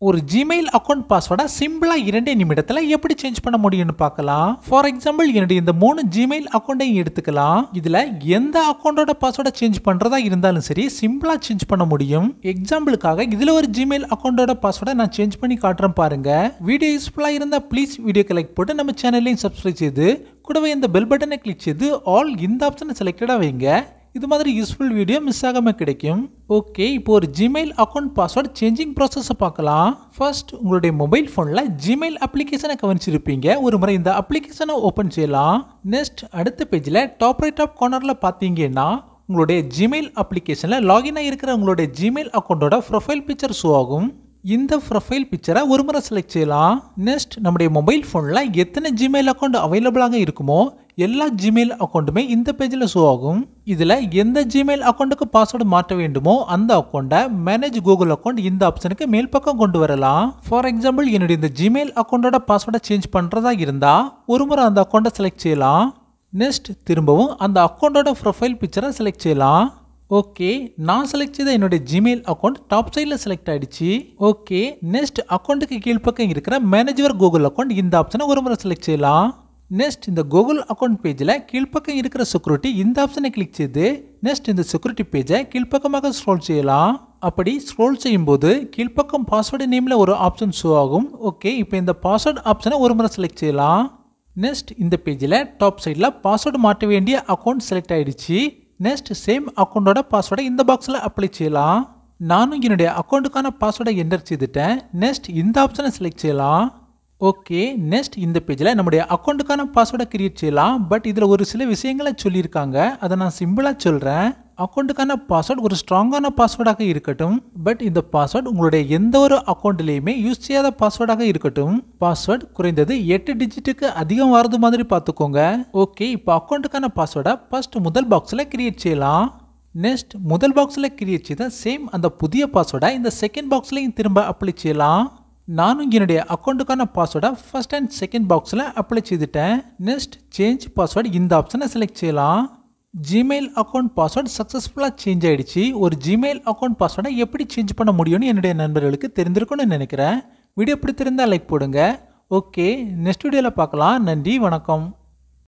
ஒரு Gmail account பாஸ்வேர்டை சிம்பிளா இரண்டே நிமிடத்துல எப்படி சேஞ்ச் பண்ண முடியும்னு பார்க்கலாம் ஃபார் எக்ஸாம்பிள் என்னுடைய இந்த மூணு ஜிமெயில் அக்கௌண்ட்டையும் எடுத்துக்கலாம் இதுல எந்த அக்கௌண்டோட பாஸ்வேர்டை சேஞ்ச் பண்றதா இருந்தாலும் சரி சிம்பிளா சேஞ்ச் பண்ண முடியும் எக்ஸாம்பிளுக்காக இதுல ஒரு ஜிமெயில் அக்கௌண்டோட பாஸ்வேர்டை நான் சேஞ்ச் பண்ணி காட்டுறேன் பாருங்க வீடியோ யூஸ்ஃபுல்லா இருந்தா ப்ளீஸ் வீடியோக்கு லைக் போட்டு நம்ம சேனலையும் சப்ஸ்கிரைப் செய்து கூடவே இந்த பெல் பட்டனை கிளிக் செய்து ஆல் இந்த ஆப்ஷனை செலக்டடா வைங்க இது மாதிரி யூஸ்ஃபுல் வீடியோ மிஸ் ஆகாம கிடைக்கும் ஓகே இப்போ ஒரு ஜிமெயில் அக்கௌண்ட் பாஸ்வேர்ட் சேஞ்சிங் ப்ராசஸை பார்க்கலாம் ஃபர்ஸ்ட் உங்களுடைய மொபைல் ஃபோனில் ஜிமெயில் அப்ளிகேஷனை கவனிச்சிருப்பீங்க ஒரு முறை இந்த அப்ளிகேஷனை ஓப்பன் செய்யலாம் நெக்ஸ்ட் அடுத்த பேஜில் டாப் ரைட் ஆப் கார்னரில் பார்த்தீங்கன்னா உங்களுடைய ஜிமெயில் அப்ளிகேஷனில் லாகின் ஆகிருக்கிற உங்களுடைய ஜிமெயில் அக்கௌண்ட்டோட ப்ரொஃபைல் பிக்சர் ஷோ ஆகும் இந்த ப்ரொஃபைல் பிக்சரை ஒரு முறை செலக்ட் செய்யலாம் நெக்ஸ்ட் நம்முடைய மொபைல் ஃபோனில் எத்தனை ஜிமெயில் அக்கௌண்ட் அவைலபிளாக இருக்குமோ எல்லா ஜிமெயில் அக்கௌண்ட்டுமே இந்த பேஜில் ஷோ ஆகும் இதில் எந்த ஜிமெயில் அக்கௌண்ட்டுக்கு பாஸ்வேர்டு மாற்ற வேண்டுமோ அந்த அக்கௌண்ட்டை மேனேஜ் கூகுள் அக்கௌண்ட் இந்த ஆப்ஷனுக்கு மேல் பக்கம் கொண்டு வரலாம் ஃபார் எக்ஸாம்பிள் என்னுடைய இந்த ஜிமெயில் அக்கௌண்ட்டோட பாஸ்வேர்டை சேஞ்ச் பண்ணுறதா இருந்தால் ஒரு முறை அந்த அக்கௌண்ட்டை செலக்ட் செய்யலாம் நெக்ஸ்ட் திரும்பவும் அந்த அக்கௌண்ட்டோட ப்ரொஃபைல் பிக்சரை செலக்ட் செய்யலாம் ஓகே நான் செலக்ட் செய்த என்னுடைய ஜிமெயில் அக்கௌண்ட் டாப் சைடில் செலக்ட் ஆயிடுச்சு ஓகே நெக்ஸ்ட் அக்கௌண்ட்டுக்கு கீழ்ப்பக்கம் இருக்கிற மேனேஜர் கூகுள் அக்கௌண்ட் இந்த ஆப்ஷனை ஒரு முறை செலக்ட் செய்யலாம் நெக்ஸ்ட் இந்த கூகுள் அக்கௌண்ட் பேஜில் கீழ்ப்பக்கம் இருக்கிற செக்யூரிட்டி இந்த ஆப்ஷனை கிளிக் செய்து நெக்ஸ்ட் இந்த செக்யூரிட்டி பேஜை கீழ்ப்பக்கமாக ஸ்க்ரோல் செய்யலாம் அப்படி ஸ்க்ரோல் செய்யும்போது கீழ்ப்பக்கம் பாஸ்வேர்டு நேமில் ஒரு ஆப்ஷன் ஷோ ஆகும் ஓகே இப்போ இந்த பாஸ்வேர்டு ஆப்ஷனை ஒரு முறை செலக்ட் செய்யலாம் நெக்ஸ்ட் இந்த பேஜில் டாப் சைடில் பாஸ்வேர்டு மாற்ற வேண்டிய அக்கௌண்ட் செலக்ட் ஆயிடுச்சு நெக்ஸ்ட் சேம் அக்கௌண்ட்டோட பாஸ்வேர்டை இந்த பாக்ஸில் அப்ளை செய்யலாம் நானும் என்னுடைய அக்கௌண்ட்டுக்கான பாஸ்வேர்டை என்டர் செய்துட்டேன் நெக்ஸ்ட் இந்த ஆப்ஷனை செலக்ட் செய்யலாம் ஓகே நெக்ஸ்ட் இந்த பேஜில் நம்முடைய அக்கௌண்ட்டுக்கான பாஸ்வேர்டை கிரியேட் செய்யலாம் பட் இதில் ஒரு சில விஷயங்களை சொல்லியிருக்காங்க அதை நான் சிம்பிளாக சொல்கிறேன் அக்கௌண்ட்டுக்கான பாஸ்வேர்டு ஒரு ஸ்ட்ராங்கான பாஸ்வேர்டாக இருக்கட்டும் பட் இந்த பாஸ்வேர்டு உங்களுடைய எந்த ஒரு அக்கௌண்ட்லேயுமே யூஸ் செய்யாத பாஸ்வேர்டாக இருக்கட்டும் பாஸ்வேர்டு குறைந்தது எட்டு டிஜிட்டுக்கு அதிகம் வரது மாதிரி பார்த்துக்கோங்க ஓகே இப்போ அக்கௌண்ட்டுக்கான பாஸ்வேர்டை ஃபர்ஸ்ட் முதல் பாக்ஸில் கிரியேட் செய்யலாம் நெக்ஸ்ட் முதல் பாக்ஸில் கிரியேட் செய்த சேம் அந்த புதிய பாஸ்வேர்டை இந்த செகண்ட் பாக்ஸ்லையும் திரும்ப அப்ளை செய்யலாம் நானும் என்னுடைய அக்கௌண்ட்டுக்கான பாஸ்வேர்டை ஃபர்ஸ்ட் அண்ட் செகண்ட் பாக்ஸில் அப்ளை செய்துட்டேன் நெக்ஸ்ட் சேஞ்ச் பாஸ்வேர்டு இந்த ஆப்ஷனை செலக்ட் செய்யலாம் ஜிமெயில் அக்கௌண்ட் பாஸ்வேர்டு சக்ஸஸ்ஃபுல்லாக சேஞ்ச் ஆயிடுச்சு ஒரு ஜிமெயில் அக்கௌண்ட் பாஸ்வேர்டை எப்படி சேஞ்ச் பண்ண முடியும்னு என்னுடைய நண்பர்களுக்கு தெரிஞ்சிருக்கும்னு நினைக்கிறேன் வீடியோ பிடித்திருந்தால் லைக் போடுங்க ஓகே நெக்ஸ்ட் வீடியோவில் பார்க்கலாம் நன்றி வணக்கம்